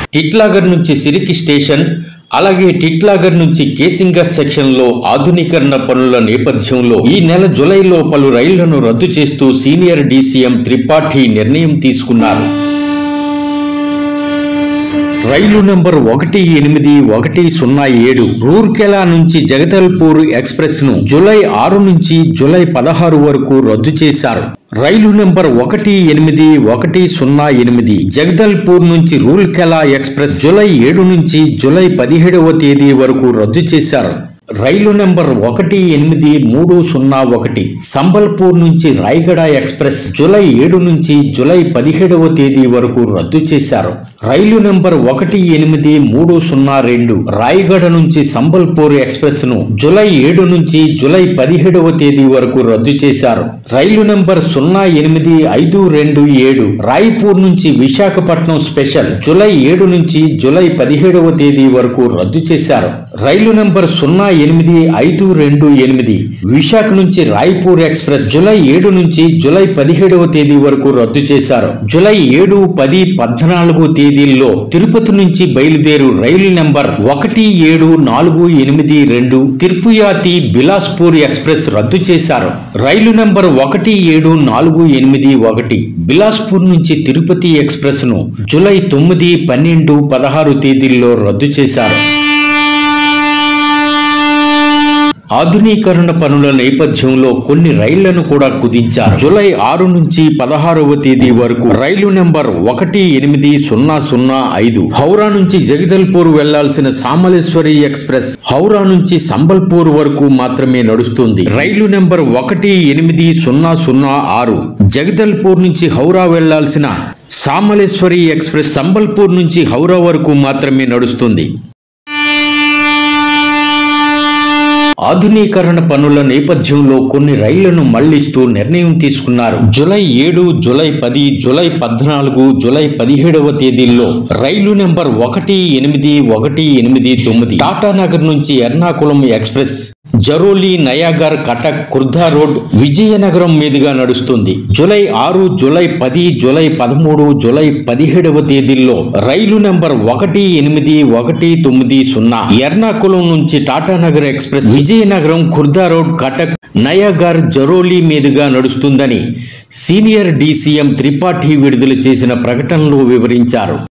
టిట్లాగర్ నుంచి సిరికి స్టేషన్ అలాగే టిట్లాగర్ నుంచి కేసింగర్ సెక్షన్ లో ఆధునీకరణ పనుల నేపథ్యంలో ఈ నెల జులైలో పలు రైళ్లను రద్దు చేస్తూ సీనియర్ డీసీఎం త్రిపాఠి నిర్ణయం తీసుకున్నారు రైలు నంబర్ ఒకటి ఎనిమిది ఒకటి సున్నా ఏడు రూర్కెలా నుంచి జగదల్పూర్ ఎక్స్ప్రెస్ ను జూలై ఆరు నుంచి జూలై పదహారు వరకు రద్దు చేశారు రైలు నంబర్ ఒకటి ఎనిమిది ఒకటి సున్నా ఎనిమిది జగదల్పూర్ నుంచి రూర్కెలా ఎక్స్ప్రెస్ జూలై ఏడు నుంచి జూలై పదిహేడవ తేదీ వరకు రద్దు చేశారు రైలు నెంబర్ ఒకటి ఎనిమిది మూడు సున్నా ఒకటి సంబల్పూర్ నుంచి రాయగడ ఎక్స్ప్రెస్ జూలై ఏడు నుంచి జూలై పదిహేడవ తేదీ వరకు రద్దు చేశారు రైలు నెంబర్ ఒకటి ఎనిమిది మూడు సున్నా రెండు రాయగడ నుంచి సంబల్పూర్ ఎక్స్ప్రెస్ ను జూలై ఏడు నుంచి జూలై పదిహేడవ తేదీ వరకు రద్దు చేశారు రైలు నెంబర్ సున్నా ఎనిమిది ఐదు రెండు ఏడు రాయ్పూర్ నుంచి విశాఖపట్నం స్పెషల్ జూలై ఏడు నుంచి జూలై పదిహేడవ తేదీ వరకు రద్దు చేశారు రైలు నెంబర్ సున్నా ఎనిమిది ఐదు రెండు ఎనిమిది విశాఖ నుంచి రాయ్పూర్ ఎక్స్ప్రెస్ జూలై ఏడు నుంచి జూలై పదిహేడవ తేదీ వరకు రద్దు చేశారు జూలై ఏడు పది పద్నాలుగు తేదీల్లో తిరుపతి నుంచి బయలుదేరు రైలు నెంబర్ ఒకటి ఏడు నాలుగు ఎనిమిది రెండు తిరుపుయాతి బిలాస్పూర్ ఎక్స్ప్రెస్ రద్దు చేశారు రైలు నెంబర్ ఒకటి ఏడు నాలుగు ఎనిమిది ఒకటి బిలాస్పూర్ నుంచి తిరుపతి ఎక్స్ప్రెస్ ను జూలై తొమ్మిది పన్నెండు పదహారు తేదీల్లో రద్దు చేశారు ఆధునీకరణ పనుల నేపథ్యంలో కొన్ని రైళ్లను కూడా కుదించారు జూలై ఆరు నుంచి పదహారవ తేదీ వరకు రైలు నెంబర్ ఒకటి ఎనిమిది సున్నా సున్నా ఐదు హౌరా నుంచి జగదల్పూర్ వెళ్లాల్సిన సామలేశ్వరి ఎక్స్ప్రెస్ హౌరా నుంచి సంబల్పూర్ వరకు మాత్రమే నడుస్తుంది రైలు నెంబర్ ఒకటి ఎనిమిది సున్నా సున్నా ఆరు జగదల్పూర్ నుంచి హౌరా వెళ్లాల్సిన సామలేశ్వరి ఎక్స్ప్రెస్ సంబల్పూర్ నుంచి హౌరా వరకు మాత్రమే నడుస్తుంది ఆధునీకరణ పనుల నేపథ్యంలో కొన్ని రైళ్లను మళ్లిస్తూ నిర్ణయం తీసుకున్నారు జూలై ఏడు జూలై పది జూలై పద్నాలుగు జూలై పదిహేడవ తేదీల్లో రైలు నెంబర్ ఒకటి ఎనిమిది ఒకటి ఎనిమిది తొమ్మిది టాటానగర్ నుంచి ఎర్నాకుళం ఎక్స్ప్రెస్ జరోలి నయాగర్ కటక్ కుర్ధా రోడ్ విజయనగరం మీదుగా నడుస్తుంది జూలై ఆరు జూలై పది జూలై పదమూడు జూలై పదిహేడవ తేదీల్లో రైలు నెంబర్ ఒకటి ఎనిమిది ఒకటి తొమ్మిది సున్నా ఎర్నాకుళం నుంచి టాటానగర్ ఎక్స్ప్రెస్ విజయనగరం ఖుర్దా రోడ్ కటక్ నయాగర్ జరోలి మీదుగా నడుస్తుందని సీనియర్ డీసీఎం త్రిపాఠి విడుదల చేసిన ప్రకటనలో వివరించారు